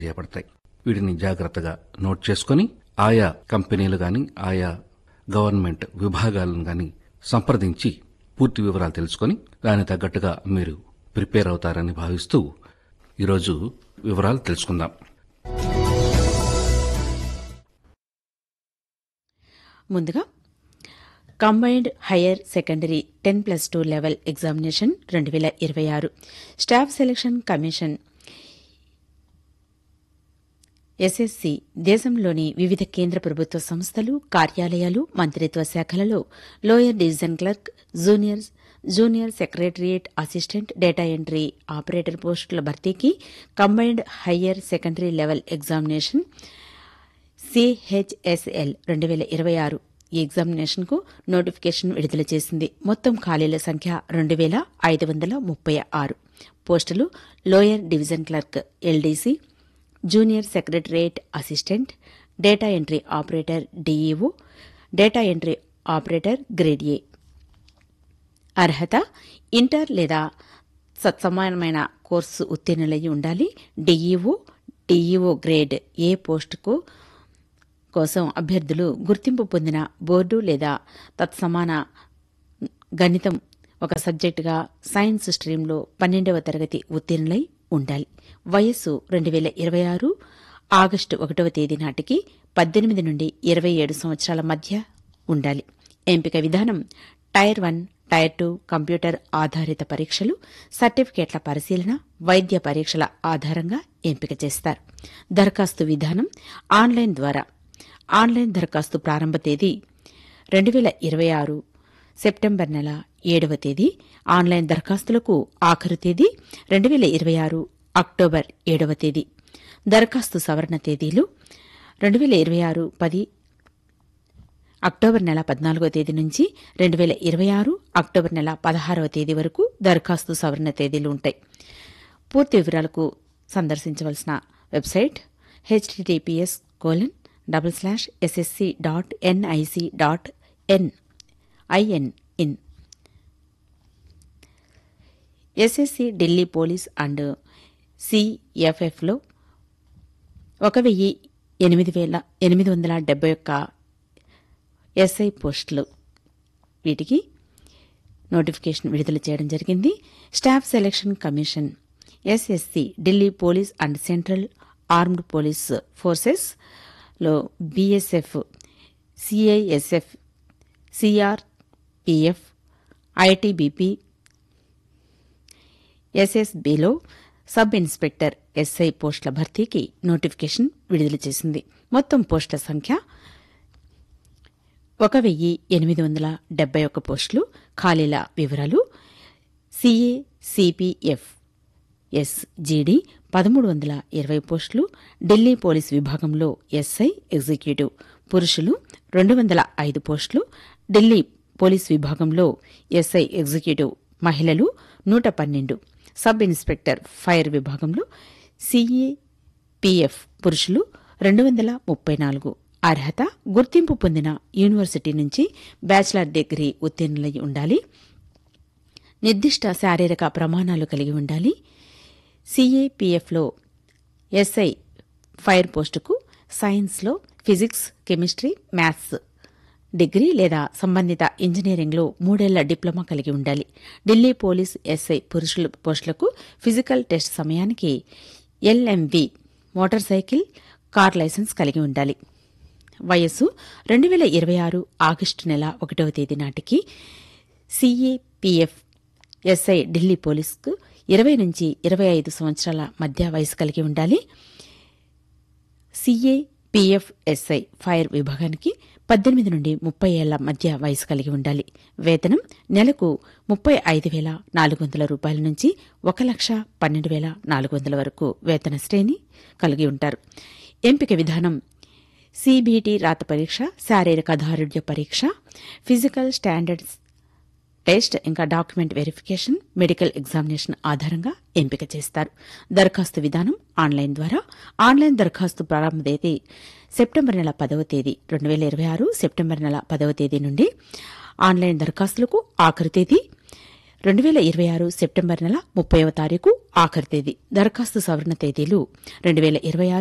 చేయబడతాయి వీటిని జాగ్రత్తగా నోట్ చేసుకొని ఆయా కంపెనీలు గాని ఆయా గవర్నమెంట్ విభాగాలను గాని సంప్రదించి పూర్తి వివరాలు తెలుసుకొని దానికి తగ్గట్టుగా మీరు ప్రిపేర్ అవుతారని భావిస్తూ ఈరోజు వివరాలు తెలుసుకుందాం ముందుగా combined higher secondary ten plus two level examination రెండు వేల ఇరవై ఆరు స్టాఫ్ సెలక్షన్ కమిషన్ ఎస్ఎస్సి దేశంలోని వివిధ కేంద్ర ప్రభుత్వ సంస్థలు కార్యాలయాలు మంత్రిత్వ శాఖలలో lower division clerk junior junior secretariat assistant data entry operator పోస్టుల భర్తీకి combined higher secondary level examination C H S L రెండు వేల ఇరవై ఆరు ఈ ఎగ్జామినేషన్కు నోటిఫికేషన్ విడుదల చేసింది మొత్తం ఖాళీల సంఖ్య రెండు వేల ఐదు వందల ముప్పై ఆరు పోస్టులు lower division clerk L D C junior secretariat assistant data entry operator D E O data entry operator grade A అర్హత ఇంటర్ లేదా సత్సమానమైన కోర్సు ఉత్తీర్ణులై ఉండాలి డీఈఓ డీఈఓ గ్రేడ్ ఏ పోస్టుకు కోసం అభ్యర్థులు గుర్తింపు పొందిన బోర్డు లేదా తత్సమాన గణితం ఒక సబ్జెక్టుగా సైన్స్ స్ట్రీంలో పన్నెండవ తరగతి ఉత్తీర్ణులై ఉండాలి వయస్సు రెండు వేల ఇరవై ఆరు ఆగస్టు ఒకటవ తేదీ నాటికి పద్దెనిమిది నుండి ఇరవై ఏడు సంవత్సరాల మధ్య ఉండాలి ఎంపిక విధానం tier one tier two computer ఆధారిత పరీక్షలు సర్టిఫికేట్ల పరిశీలన వైద్య పరీక్షల ఆధారంగా ఎంపిక చేస్తారు దరఖాస్తు విధానం ఆన్లైన్ ద్వారా ఆన్లైన్ దరఖాస్తు ప్రారంభ తేదీ రెండు వేల ఇరవై ఆరు సెప్టెంబర్ నెల ఏడవ తేదీ ఆన్లైన్ దరఖాస్తులకు ఆఖరు తేదీ రెండు వేల ఇరవై ఆరు అక్టోబర్ ఏడవ తేదీ దరఖాస్తు సవరణ తేదీలు రెండు వేల ఇరవై ఆరు పది అక్టోబర్ నెల పద్నాలుగో తేదీ నుంచి రెండు వేల ఇరవై ఆరు అక్టోబర్ నెల పదహారవ తేదీ వరకు దరఖాస్తు సవరణ తేదీలు ఉంటాయి పూర్తి వివరాలకు సందర్శించవలసిన website H T T P S colon double slash S S C dot N I C dot N I N in S S C Delhi police and సిఎఫ్ఎఫ్లో ఒక వెయ్యి ఎనిమిది వేల ఎనిమిది వందల డెబ్బై ఒక్క ఎస్ఐ పోస్టులు వీటికి నోటిఫికేషన్ విడుదల చేయడం జరిగింది staff selection commission S S C Delhi police and central armed police forces లో బీఎస్ఎఫ్ సిఐఎస్ఎఫ్ సిఆర్పిఎఫ్ ఐటీబీపీ ఎస్ఎస్బిలో సబ్ ఇన్స్పెక్టర్ ఎస్ఐ పోస్టుల భర్తీకి నోటిఫికేషన్ విడుదల చేసింది మొత్తం పోస్టుల సంఖ్య ఒక వెయ్యి ఎనిమిది వందల డెబ్బై ఒక్క పోస్టులు ఖాళీల వివరాలు సిఏ సిపిఎఫ్ ఎస్జీడీ పదమూడు వందల ఇరవై పోస్టులు ఢిల్లీ పోలీస్ విభాగంలో ఎస్ఐ ఎగ్జిక్యూటివ్ పురుషులు రెండు వందల ఐదు పోస్టులు ఢిల్లీ పోలీస్ విభాగంలో ఎస్ఐ ఎగ్జిక్యూటివ్ మహిళలు నూట పన్నెండు సబ్ ఇన్స్పెక్టర్ ఫైర్ విభాగంలో సిఏపిఎఫ్ పురుషులు రెండు వందల ముప్పై నాలుగు అర్హత గుర్తింపు పొందిన యూనివర్సిటీ నుంచి బ్యాచిలర్ డిగ్రీ ఉత్తీర్ణులై ఉండాలి నిర్దిష్ట శారీరక ప్రమాణాలు కలిగి ఉండాలి సిఏపిఎఫ్లో ఎస్ఐ ఫైర్ పోస్టుకు సైన్స్లో ఫిజిక్స్ కెమిస్ట్రీ మ్యాథ్స్ డిగ్రీ లేదా సంబంధిత ఇంజనీరింగ్లో మూడేళ్ల డిప్లొమా కలిగి ఉండాలి ఢిల్లీ పోలీస్ ఎస్ఐ పురుషుల పోస్టులకు ఫిజికల్ టెస్ట్ సమయానికి L M V motorcycle car licence కలిగి ఉండాలి వయస్సు రెండు వేల ఇరవై ఆరు ఆగస్టు నెల ఒకటవ తేదీ నాటికి సిఏపిఎఫ్ ఎస్ఐ ఢిల్లీ పోలీసుకు ఇరవై నుంచి ఇరవై ఐదు సంవత్సరాల మధ్య వయసు కలిగి ఉండాలి సిఏపిఎఫ్ ఎస్ఐ ఫైర్ విభాగానికి పద్దెనిమిది నుండి ముప్పై ఏళ్ల మధ్య వయసు కలిగి ఉండాలి వేతనం నెలకు ముప్పై ఐదు వేల నాలుగు వందల రూపాయల నుంచి ఒక లక్ష పన్నెండు వేల నాలుగు వందల వరకు వేతన శ్రేణి కలిగి ఉంటారు ఎంపిక విధానం సిబిటి రాత పరీక్ష శారీరక దారుఢ్య పరీక్ష ఫిజికల్ స్టాండర్డ్స్ టెస్ట్ ఇంకా డాక్యుమెంట్ వెరిఫికేషన్ మెడికల్ ఎగ్జామినేషన్ ఆధారంగా ఎంపిక చేస్తారు దరఖాస్తు విధానం ఆన్లైన్ ద్వారా ఆన్లైన్ దరఖాస్తు ప్రారంభ తేదీ సెప్టెంబర్ నెల పదవ తేదీ రెండు వేల ఇరవై ఆరు సెప్టెంబర్ నెల పదవ తేదీ నుండి ఆన్లైన్ దరఖాస్తులకు ఆఖరి తేదీ రెండు వేల ఇరవై ఆరు సెప్టెంబర్ నెల ముప్పైవ తారీఖు ఆఖరి తేదీ దరఖాస్తు సవరణ తేదీలు రెండు వేల ఇరవై ఆరు